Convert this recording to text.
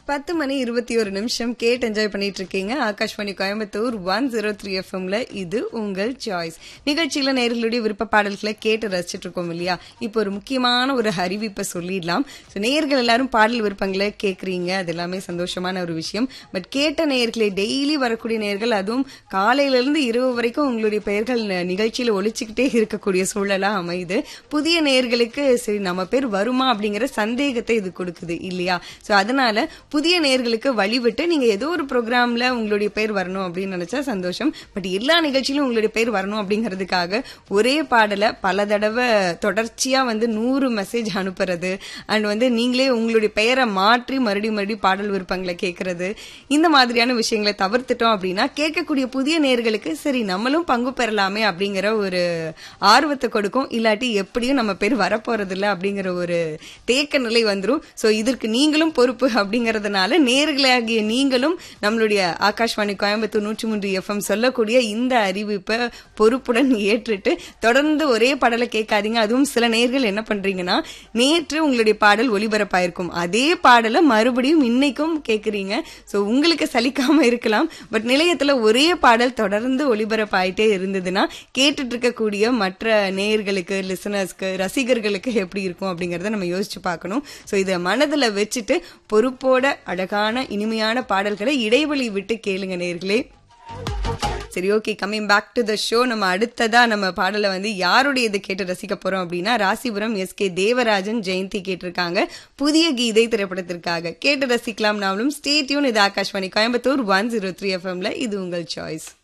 பத்து மணி இருபத்தி ஒரு நிமிஷம் கேட்டு என்ஜாய் பண்ணிட்டு இருக்கீங்க Akashvani Coimbatore one zero three எஃப்எம்ல இது உங்கள் சாய்ஸ் நிகழ்ச்சியில நேர்களுடைய விருப்ப பாடல்களை கேட்டு ரசிச்சிட்டு இருக்கோம் இல்லையா இப்போ ஒரு முக்கியமான ஒரு அறிவிப்பை சொல்லிடலாம் ஸோ நேர்கள் எல்லாரும் பாடல் விருப்பங்களை கேட்குறீங்க அது எல்லாமே சந்தோஷமான ஒரு விஷயம் பட் கேட்ட நேர்களை டெய்லி வரக்கூடிய நேர்கள் அதுவும் காலையில இருந்து இரவு வரைக்கும் உங்களுடைய பெயர்கள் ந- நிகழ்ச்சியில ஒழிச்சுக்கிட்டே இருக்கக்கூடிய சூழலா அமையுது புதிய நேர்களுக்கு சரி நம்ம பேர் வருமா அப்படிங்கிற சந்தேகத்தை இது கொடுக்குது இல்லையா சோ அதனால புதிய நேர்களுக்கு வழிவிட்டு நீங்க ஏதோ ஒரு ப்ரோக்ராம்ல உங்களுடைய பேர் வரணும் அப்படின்னு நினைச்சா சந்தோஷம் பட் எல்லா நிகழ்ச்சியிலும் உங்களுடைய பேர் வரணும் அப்படிங்கிறதுக்காக ஒரே பாடலை பல தடவை தொடர்ச்சியா வந்து நூறு மெசேஜ் அனுப்புறது அண்ட் வந்து நீங்களே உங்களுடைய பெயரை மாற்றி மறுபடியும் மறுபடியும் பாடல் விருப்பங்களை கேட்கறது இந்த மாதிரியான விஷயங்களை தவிர்த்துட்டோம் அப்படின்னா கேட்கக்கூடிய புதிய நேர்களுக்கு சரி நம்மளும் பங்கு பெறலாமே அப்படிங்கிற ஒரு ஆர்வத்தை கொடுக்கும் இல்லாட்டி எப்படியும் நம்ம பேர் வரப்போறது இல்ல அப்படிங்கிற ஒரு தேக்க நிலை வந்துரும் சோ இதற்கு நீங்களும் பொறுப்பு அப்படிங்கறதுனால நேர்களாகிய நீங்களும் நம்மளுடைய ஆகாஷ்வாணி கோயம்புத்தூர் நூற்றி மூன்று எஃப்எம் சொல்லக்கூடிய இந்த அறிவிப்பை பொறுப்புடன் ஏற்றுட்டு தொடர்ந்து ஒரே பாடலை கேட்காதீங்க அதுவும் சில நேர்கள் என்ன பண்றீங்கன்னா நேற்று உங்களுடைய பாடல் ஒளிபரப்பாயிருக்கும் அதே பாடலை மறுபடியும் இன்னைக்கும் கேக்குறீங்க சோ உங்களுக்கு சலிக்காம இருக்கலாம் பட் நிலையத்துல ஒரே பாடல் தொடர்ந்து ஒளிபரப்பாயிட்டே இருந்ததுன்னா கேட்டுட்டு இருக்கக்கூடிய மற்ற நேயர்களுக்கு லிசனர்ஸ்க்கு ரசிகர்களுக்கு எப்படி இருக்கும் அப்படிங்கறத நம்ம யோசிச்சு பார்க்கணும் சோ இதை மனதுல வச்சுட்டு பொறுப்போட அழகான இனிமையான பாடல்களை இடைவெளி விட்டு கேளுங்க நேர்களே சரி okay coming back to the show நம்ம அடுத்ததா நம்ம பாடலை வந்து யாருடைய இது கேட்டு ரசிக்க போறோம் அப்படின்னா ராசிபுரம் எஸ் கே தேவராஜன் ஜெயந்தி கேட்டிருக்காங்க புதிய கீதை திரைப்படத்திற்காக கேட்டு ரசிக்கலாம் நாமளும் ஸ்டேட்யூன் இது Akashvani Coimbatore one zero three எஃப்எம்ல இது உங்கள் சாய்ஸ்